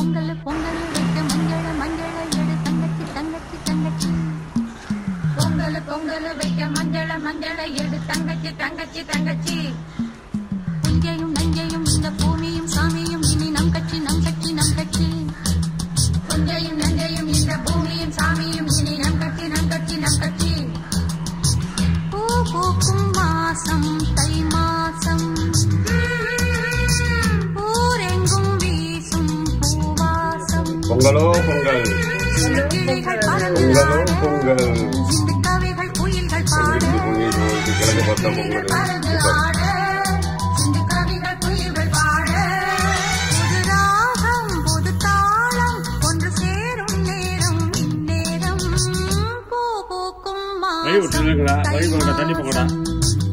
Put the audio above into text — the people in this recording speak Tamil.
பொங்கல் பொங்கல் வைக்க மஞ்சள மஞ்சள எடு தங்கச்சி தங்கச்சி தங்கச்சி பொங்கல் பொங்கல் வைக்க மஞ்சள மஞ்சள எடு தங்கச்சி தங்கச்சி தங்கச்சி புஞ்சையும் நஞ்சையும் இந்த பூமியும் சாமியும் இனி நம் கட்சி நம் கட்சி நம் கட்சி புஞ்சையும் நஞ்சையும் இந்த பூமியும் சாமியும் இனி நம் கட்சி நம் கட்சி நம் கட்சி பூ பூக்கும் மாசம் தை மாசம் ஊரெங்கும் வீசும் பூவாசம் பொங்கலோ பொங்கல் கிளிகள் பறந்து பொங்கலோ ஆட, பொங்கல் சிந்து கவிகள் குயில்கள் பாட இது பொங்கி போகுது கிழக்கு பார்த்தா பொங்கல் பறந்து சூப்பர். ஆட சிந்து கவிகள் குயில்கள் பாட புது ராகம் புது தாளம் ஒன்று சேரும் நேரம் இந்நேரம் பூ பூக்கும் வழி விட்டுருங்களா? வழி போங்கடா, தண்ணி போங்கடா. மாசம்